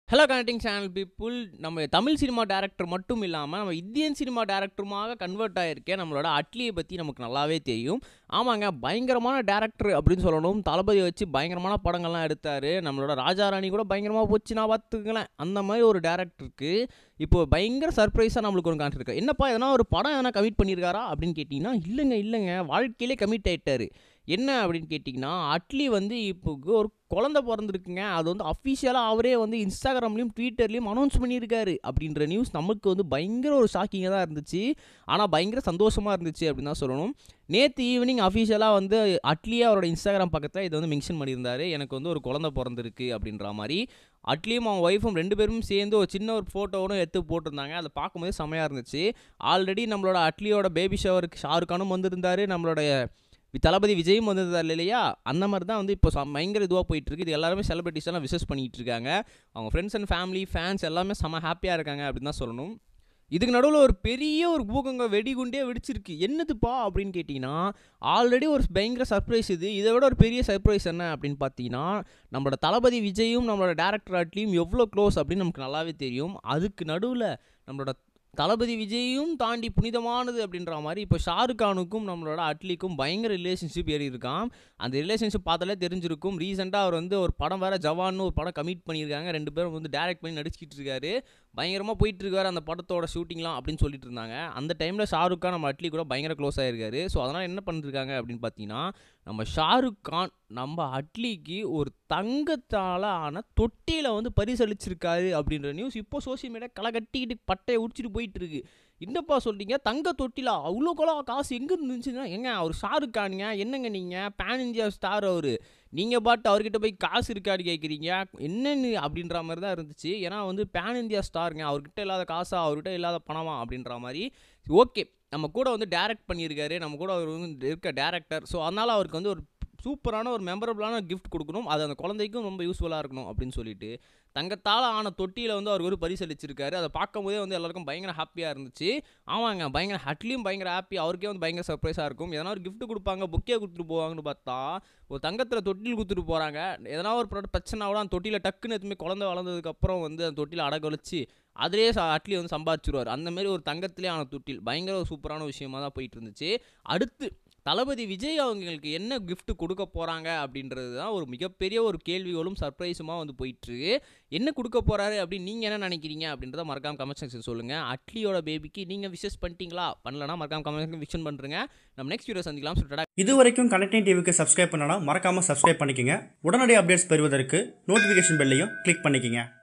hello connecting channel people நம்ம Tamil cinema director மட்டும் இல்லாமல் நம்ம இந்தியன் சினிமா டேரக்டருமாக கன்வெர்ட் ஆகிருக்கேன் நம்மளோட அட்லியை பற்றி நமக்கு நல்லாவே தெரியும் ஆமாங்க பயங்கரமான டேரக்டர் அப்படின்னு சொல்லணும் தளபதி வச்சு பயங்கரமான படங்கள்லாம் எடுத்தார் நம்மளோட ராஜாராணி கூட பயங்கரமாக போச்சு நான் பார்த்துக்கங்களேன் அந்த மாதிரி ஒரு டேரக்டருக்கு இப்போ பயங்கர சர்ப்ரைஸாக நம்மளுக்கு ஒன்று காட்டிருக்காரு என்னப்பா எதனா ஒரு படம் எதனா கமிட் பண்ணியிருக்காரா அப்படின்னு கேட்டிங்கன்னா இல்லைங்க இல்லைங்க வாழ்க்கையிலே கமிட் ஆகிட்டாரு என்ன அப்படின்னு கேட்டிங்கன்னா அட்லி வந்து இப்போ ஒரு குழந்த பிறந்திருக்குங்க அது வந்து அஃபிஷியலாக அவரே வந்து இன்ஸ்டாகிராம்லேயும் ட்விட்டர்லேயும் அனௌன்ஸ் பண்ணியிருக்காரு அப்படின்ற நியூஸ் நமக்கு வந்து பயங்கர ஒரு ஷாக்கிங்காக தான் இருந்துச்சு ஆனால் பயங்கர சந்தோஷமாக இருந்துச்சு அப்படின்னு தான் சொல்லணும் நேற்று ஈவினிங் அஃபிஷியலாக வந்து அட்லியே அவரோட இன்ஸ்டாகிராம் பக்கத்தில் இதை வந்து மென்ஷன் பண்ணியிருந்தாரு எனக்கு வந்து ஒரு குழந்த பிறந்திருக்கு அப்படின்ற மாதிரி அட்லியும் அவன் ஒய்ஃபும் ரெண்டு பேரும் சேர்ந்து ஒரு சின்ன ஒரு ஃபோட்டோவும் எடுத்து போட்டிருந்தாங்க அதை பார்க்கும்போது செமையாக இருந்துச்சு ஆல்ரெடி நம்மளோட அட்லியோட பேபி ஷவருக்கு ஷாருக் கானும் வந்திருந்தாரு நம்மளுடைய வி- தளபதி விஜயும் வந்திருந்தார் இல்லையா அந்த மாதிரி தான் வந்து இப்போ ச- பயங்கர இதுவாக போயிட்டு இருக்கு இது எல்லாருமே செலிபிரிட்டிஸ் எல்லாம் விசஸ் பண்ணிட்டு இருக்காங்க அவங்க ஃப்ரெண்ட்ஸ் அண்ட் ஃபேமிலி ஃபேன்ஸ் எல்லாமே செம ஹாப்பியாக இருக்காங்க அப்படின்னு தான் சொல்லணும் இதுக்கு நடுவில் ஒரு பெரிய ஒரு பூகங்க வெடிகுண்டே வெடிச்சிருக்கு என்னதுப்பா அப்படின்னு கேட்டிங்கன்னா ஆல்ரெடி ஒரு பயங்கர சர்ப்ரைஸ் இது இதை விட ஒரு பெரிய சர்ப்ரைஸ் என்ன அப்படின்னு பார்த்தீங்கன்னா நம்மளோட தளபதி விஜயும் நம்மளோட டேரக்டர் ஆட்லியும் எவ்வளோ க்ளோஸ் அப்படின்னு நமக்கு நல்லாவே தெரியும் அதுக்கு நடுவில் நம்மளோட தளபதி விஜயும் தாண்டி புனிதமானது அப்படின்ற மாதிரி இப்போ ஷாருக் கானுக்கும் நம்மளோட அட்லிக்கும் பயங்கர ரிலேஷன்ஷிப் ஏறி இருக்கான் அந்த ரிலேஷன்ஷிப் பார்த்தாலே தெரிஞ்சிருக்கும் ரீசெண்டாக அவர் வந்து ஒரு படம் வேற ஜவான்னு ஒரு படம் கமிட் பண்ணியிருக்காங்க ரெண்டு பேரும் வந்து டைரக்ட் பண்ணி நடிச்சிக்கிட்டு இருக்காரு பயங்கரமாக போயிட்டு இருக்காரு அந்த படத்தோட ஷூட்டிங்லாம் அப்படின்னு சொல்லிட்டு இருந்தாங்க அந்த டைமில் ஷாருக் கான் நம்ம அட்லி கூட பயங்கர க்ளோஸ் ஆகிருக்காரு ஸோ அதனால் என்ன பண்ணிருக்காங்க அப்படின்னு பார்த்தீங்கன்னா நம்ம ஷாருக் கான் நம்ம அட்லிக்கு ஒரு தங்கத்தால் ஆன தொட்டியில் வந்து பரிசளிச்சிருக்காரு அப்படின்ற நியூஸ் இப்போ சோஷியல் மீடியா களை கட்டிக்கிட்டு பட்டையை உடிச்சிட்டு போயிட்டு இருக்கு என்னப்பா சொல்றீங்க தங்க தொட்டிலா அவ்வளோ கொலா காசு எங்கே இருந்துச்சுன்னா எங்க அவர் ஷாருக் கானுங்க என்னங்க நீங்கள் பேன் இந்தியா ஸ்டார் அவர் நீங்கள் பாட்டு அவர்கிட்ட போய் காசு இருக்கான்னு கேட்குறீங்க என்னன்னு அப்படின்ற மாதிரி தான் இருந்துச்சு ஏன்னா வந்து பேன் இந்தியா ஸ்டாருங்க அவர்கிட்ட இல்லாத காசா அவர்கிட்ட இல்லாத பணமா அப்படின்ற மாதிரி ஓகே நம்ம கூட வந்து டைரக்ட் பண்ணியிருக்காரு நம்ம கூட அவர் வந்து இருக்க டேரக்டர் ஸோ அதனால் அவருக்கு வந்து ஒரு சூப்பரான ஒரு மெமரபிளான கிஃப்ட் கொடுக்கணும் அது அந்த குழந்தைக்கும் ரொம்ப யூஸ்ஃபுல்லாக இருக்கணும் அப்படின்னு சொல்லிட்டு தங்கத்தால் ஆன தொட்டியில் வந்து அவருக்கு ஒரு பரிசளிச்சிருக்காரு அதை பார்க்கும்போதே வந்து எல்லாருக்கும் பயங்கர ஹாப்பியாக இருந்துச்சு ஆமாங்க பயங்கர ஹட்லியும் பயங்கர ஹாப்பி அவருக்கே வந்து பயங்கர சர்ப்ரைஸாக இருக்கும் எதனா ஒரு gift கொடுப்பாங்க புக்கே கொடுத்துட்டு போவாங்கன்னு பார்த்தா ஒரு தங்கத்தில் தொட்டில் கொடுத்துட்டு போகிறாங்க எதனா ஒரு பிர- பிரச்சனை கூட அந்த தொட்டியில் டக்குன்னு எதுவுமே குழந்தை வளர்ந்ததுக்கப்புறம் வந்து அந்த தொட்டியில் அடகொழிச்சு அதிலே ச- அட்லி வந்து சம்பாதிச்சிருவார் அந்த மாதிரி ஒரு தங்கத்திலே ஆன தொட்டில் பயங்கர ஒரு சூப்பரான விஷயமா தான் போயிட்டு இருந்துச்சு அடுத்து தளபதி விஜய் அவங்களுக்கு என்ன gift கொடுக்க போகிறாங்க அப்படின்றது தான் ஒரு மிகப்பெரிய ஒரு கேள்விகளும் சர்ப்ரைஸுமா வந்து போயிட்டுருக்கு என்ன கொடுக்க போகிறாரு அப்படின்னு நீங்கள் என்ன நினைக்கிறீங்க அப்படின்றத மறக்காம கமெண்ட் செக்ஷன் சொல்லுங்கள் அட்லியோட பேபிக்கு நீங்கள் விஷஸ் பண்ணிட்டீங்களா பண்ணலனா மறக்காம கமெண்ட் விஷன் பண்ணுறேங்க நம்ம நெக்ஸ்ட் வீடியோ சந்திக்கலாம் சொல்லிட்டா இது வரைக்கும் கனெக்டிங் டிவிக்கு சப்ஸ்கிரைப் பண்ணனா மறக்காம சப்ஸ்கிரைப் பண்ணிக்கங்க உடனடி அப்டேட்ஸ் பெறுவதற்கு நோட்டிஃபிகேஷன் பெல்லையும் கிளிக் பண்ணிக்கங்க